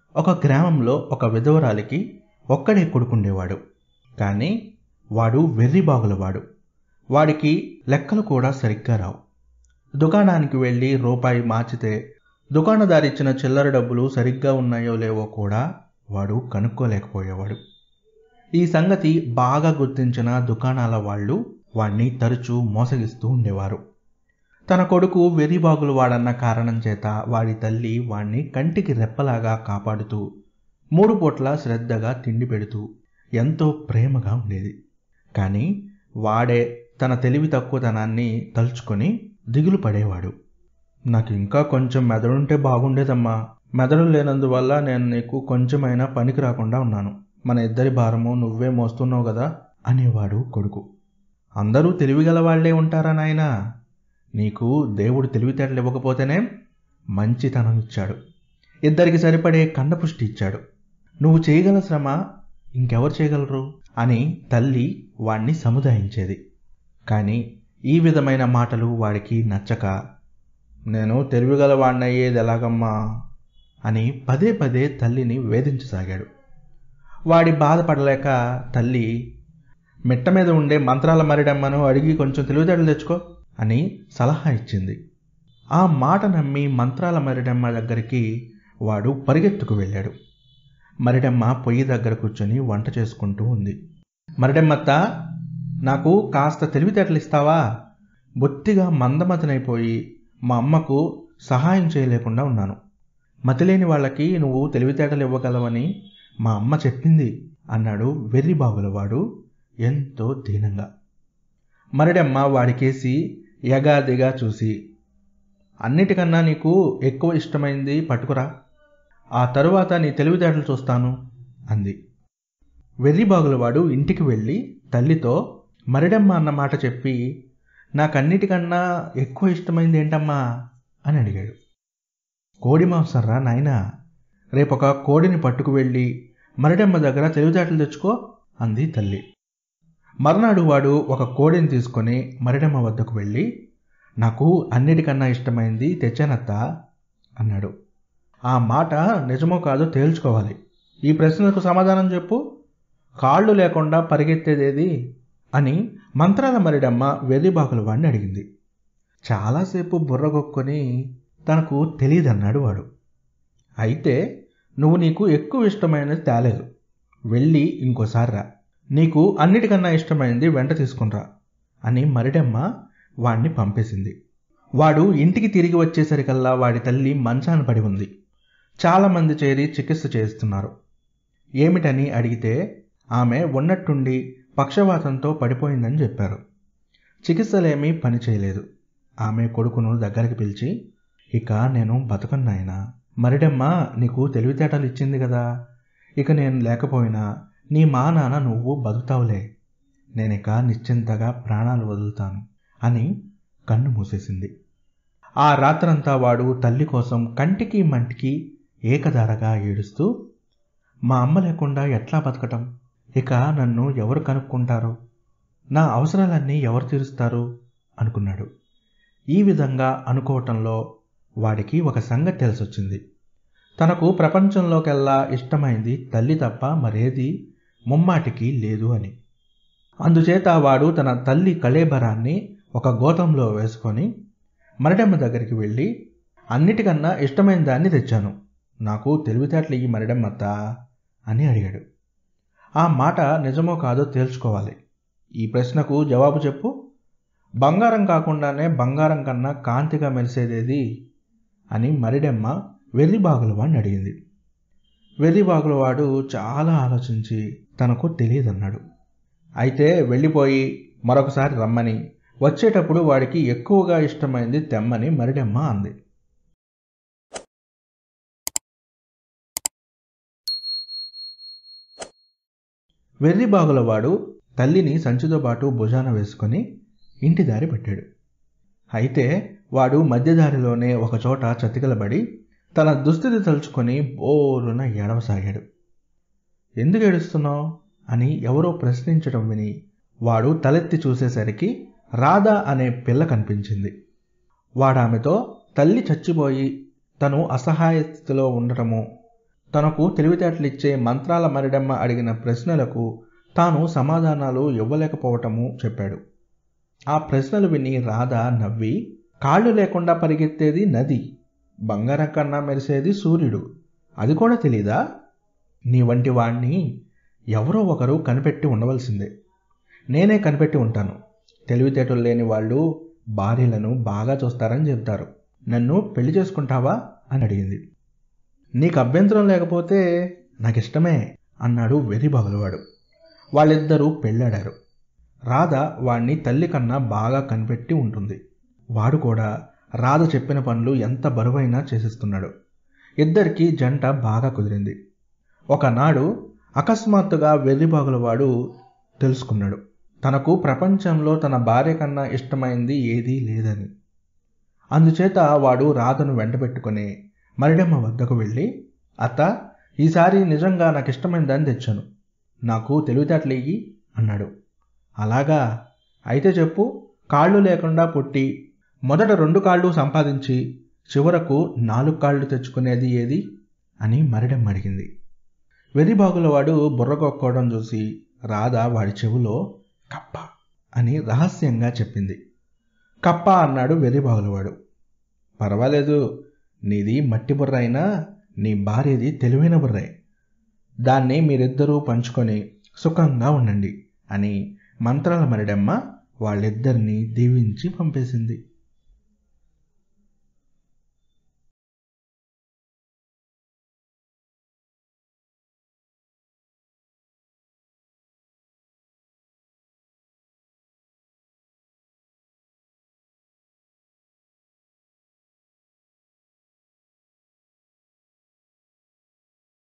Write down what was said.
ఒక గ్రామంలో ఒక విధవరాలికి ఒక్కడే కొడుకుండేవాడు కానీ వాడు వెర్రిబాగులవాడు వాడికి లెక్కలు కూడా సరిగ్గా రావు దుకాణానికి వెళ్ళి రూపాయి మార్చితే దుకాణదారు ఇచ్చిన చిల్లర డబ్బులు సరిగ్గా ఉన్నాయో లేవో కూడా వాడు కనుక్కోలేకపోయేవాడు ఈ సంగతి బాగా గుర్తించిన దుకాణాల వాళ్ళు వాణ్ణి తరచూ మోసగిస్తూ ఉండేవారు తన కొడుకు వెర్రిబాగులు వాడన్న కారణం చేత వాడి తల్లి వాణ్ణి కంటికి రెప్పలాగా కాపాడుతూ మూడు పూట్ల శ్రద్ధగా తిండి పెడుతూ ఎంతో ప్రేమగా ఉండేది కానీ వాడే తన తెలివి తక్కువతనాన్ని తలుచుకొని దిగులు పడేవాడు నాకు ఇంకా కొంచెం మెదడుంటే బాగుండేదమ్మా మెదడు లేనందువల్ల నేను నీకు కొంచెమైనా పనికి రాకుండా ఉన్నాను మన ఇద్దరి భారము నువ్వే మోస్తున్నావు కదా అనేవాడు కొడుకు అందరూ తెలివిగల వాళ్లే ఉంటారా నాయనా నీకు దేవుడు తెలివితేటలు ఇవ్వకపోతేనే మంచితనం ఇచ్చాడు ఇద్దరికి సరిపడే కండపుష్టి ఇచ్చాడు నువ్వు చేయగల శ్రమ ఇంకెవరు చేయగలరు అని తల్లి వాణ్ణి సముదాయించేది కానీ ఈ విధమైన మాటలు వాడికి నచ్చక నేను తెలివిగల వాణ్ణయ్యేది ఎలాగమ్మా అని పదే పదే తల్లిని వేధించసాగాడు వాడి బాధపడలేక తల్లి మిట్ట మీద ఉండే మంత్రాల మరిడమ్మను అడిగి కొంచెం తెలివితేటలు తెచ్చుకో అని సలహా ఇచ్చింది ఆ మాట నమ్మి మంత్రాల మరిడమ్మ దగ్గరికి వాడు పరిగెత్తుకు వెళ్ళాడు మరిడమ్మ పొయ్యి దగ్గర కూర్చొని వంట చేసుకుంటూ ఉంది మరిడమ్మత్త నాకు కాస్త తెలివితేటలు ఇస్తావా బొత్తిగా మందమతనైపోయి మా అమ్మకు సహాయం చేయలేకుండా ఉన్నాను మతిలేని వాళ్ళకి నువ్వు తెలివితేటలు ఇవ్వగలవని మా అమ్మ చెప్పింది అన్నాడు వెర్రిబాగులవాడు ఎంతో దీనంగా మరిడమ్మ వాడికేసి యగాదిగా చూసి అన్నిటికన్నా నీకు ఎక్కువ ఇష్టమైంది పట్టుకురా ఆ తరువాత నీ తెలివితేటలు చూస్తాను అంది వెర్రిబాగులవాడు ఇంటికి వెళ్ళి తల్లితో మరిడమ్మ అన్న మాట చెప్పి నాకన్నిటికన్నా ఎక్కువ ఇష్టమైంది ఏంటమ్మా అని అడిగాడు కోడి మాంసంరా నాయనా రేపొక కోడిని పట్టుకు వెళ్ళి మరిడమ్మ దగ్గర తెలివితేటలు తెచ్చుకో అంది తల్లి మర్నాడు వాడు ఒక కోడిని తీసుకొని మరిడమ్మ వద్దకు వెళ్ళి నాకు అన్నిటికన్నా ఇష్టమైంది తెచ్చానత్తా అన్నాడు ఆ మాట నిజమో కాదో తేల్చుకోవాలి ఈ ప్రశ్నకు సమాధానం చెప్పు కాళ్ళు లేకుండా పరిగెత్తేదేది అని మంత్రాల మరిడమ్మ వెర్రిబాకుల వాడిని అడిగింది చాలాసేపు బుర్రగొక్కొని తనకు తెలియదన్నాడు వాడు అయితే నువ్వు నీకు ఎక్కువ ఇష్టమైనది తేలేదు వెళ్ళి ఇంకోసారి రా నీకు అన్నిటికన్నా ఇష్టమైంది వెంట తీసుకునిరా అని మరిడమ్మ వాణ్ణి పంపేసింది వాడు ఇంటికి తిరిగి వచ్చేసరికల్లా వాడి తల్లి మంచాన పడి ఉంది చాలామంది చేరి చికిత్స చేస్తున్నారు ఏమిటని అడిగితే ఆమె ఉన్నట్టుండి పక్షవాతంతో పడిపోయిందని చెప్పారు చికిత్సలేమీ పని చేయలేదు ఆమె కొడుకును దగ్గరికి పిలిచి ఇక నేను బతకన్నాయనా మరిడమ్మ నీకు తెలివితేటలు ఇచ్చింది కదా ఇక నేను లేకపోయినా నీ మా నాన్న నువ్వు బతుకుతావులే నేనిక నిశ్చింతగా ప్రాణాలు వదులుతాను అని కన్ను మూసేసింది ఆ రాత్రంతా వాడు తల్లి కోసం కంటికి మంటికి ఏకధారగా ఏడుస్తూ మా అమ్మ లేకుండా ఎట్లా బతకటం ఇక నన్ను ఎవరు కనుక్కుంటారు నా అవసరాలన్నీ ఎవరు తీరుస్తారు అనుకున్నాడు ఈ విధంగా అనుకోవటంలో వాడికి ఒక సంగతి తెలిసొచ్చింది తనకు ప్రపంచంలోకెల్లా ఇష్టమైంది తల్లి తప్ప మరేది ముమ్మాటికి లేదు అని అందుచేత వాడు తన తల్లి కళేబరాన్ని ఒక గోతంలో వేసుకొని మరిడమ్మ దగ్గరికి వెళ్ళి అన్నిటికన్నా ఇష్టమైన దాన్ని తెచ్చాను నాకు తెలివితేటలు ఈ మరిడమ్మత్త అని అడిగాడు ఆ మాట నిజమో కాదో తేల్చుకోవాలి ఈ ప్రశ్నకు జవాబు చెప్పు బంగారం కాకుండానే బంగారం కన్నా కాంతిగా మెరిసేదేది అని మరిడమ్మ వెర్రిబాగులవాడిని అడిగింది వెర్రిబాగులవాడు చాలా ఆలోచించి తనకు తెలియదన్నాడు అయితే వెళ్ళిపోయి మరొకసారి రమ్మని వచ్చేటప్పుడు వాడికి ఎక్కువగా ఇష్టమైంది తెమ్మని మరిడమ్మ అంది వెర్రిబాగులవాడు తల్లిని సంచితో పాటు భుజాన వేసుకొని ఇంటి దారి పట్టాడు అయితే వాడు మధ్యదారిలోనే ఒకచోట చతికిలబడి తన దుస్థితి తలుచుకొని బోరున ఏడవసాగాడు ఎందుకు ఏడుస్తున్నావు అని ఎవరో ప్రశ్నించడం విని వాడు తలెత్తి చూసేసరికి రాధా అనే పిల్ల కనిపించింది వాడామెతో తల్లి చచ్చిపోయి తను అసహాయ స్థితిలో ఉండటము తనకు తెలివితేటలిచ్చే మంత్రాల మరిడమ్మ అడిగిన ప్రశ్నలకు తాను సమాధానాలు ఇవ్వలేకపోవటము చెప్పాడు ఆ ప్రశ్నలు విని రాధ నవ్వి కాళ్ళు లేకుండా పరిగెత్తేది నది బంగారం కన్నా మెరిసేది సూర్యుడు అది కూడా తెలీదా నీ వంటి వాణ్ణి ఎవరో ఒకరు కనిపెట్టి ఉండవలసిందే నేనే కనిపెట్టి ఉంటాను తెలివితేటలు లేని వాళ్ళు భార్యలను బాగా చూస్తారని చెబుతారు నన్ను పెళ్లి చేసుకుంటావా అని అడిగింది నీకు అభ్యంతరం లేకపోతే నాకు ఇష్టమే అన్నాడు వెర్రి బగలవాడు వాళ్ళిద్దరూ పెళ్ళాడారు రాధ వాణ్ణి తల్లి కన్నా బాగా కనిపెట్టి ఉంటుంది వాడు కూడా రాధ చెప్పిన పనులు ఎంత బరువైనా చేసేస్తున్నాడు ఇద్దరికీ జంట బాగా కుదిరింది ఒకనాడు అకస్మాత్తుగా వెర్రిబాగులవాడు తెలుసుకున్నాడు తనకు ప్రపంచంలో తన భార్య కన్నా ఇష్టమైంది ఏదీ లేదని అందుచేత వాడు రాధను వెంటబెట్టుకుని మరిడమ్మ వద్దకు వెళ్ళి అత్త ఈసారి నిజంగా నాకు ఇష్టమైందని తెచ్చాను నాకు తెలివితేటలేయి అన్నాడు అలాగా అయితే చెప్పు కాళ్ళు లేకుండా పుట్టి మొదట రెండు కాళ్ళు సంపాదించి చివరకు నాలుగు కాళ్ళు తెచ్చుకునేది ఏది అని మరిడమ్మ అడిగింది వెర్రిబాగులవాడు బుర్రగొక్కోవడం చూసి రాధ వాడి చెవులో కప్ప అని రహస్యంగా చెప్పింది కప్ప అన్నాడు వెర్రిబాగులవాడు పర్వాలేదు నీది మట్టి బుర్ర అయినా నీ భార్యది తెలివైన బుర్రే దాన్ని మీరిద్దరూ పంచుకొని సుఖంగా ఉండండి అని మంత్రాల మరిడమ్మ వాళ్ళిద్దరినీ దీవించి పంపేసింది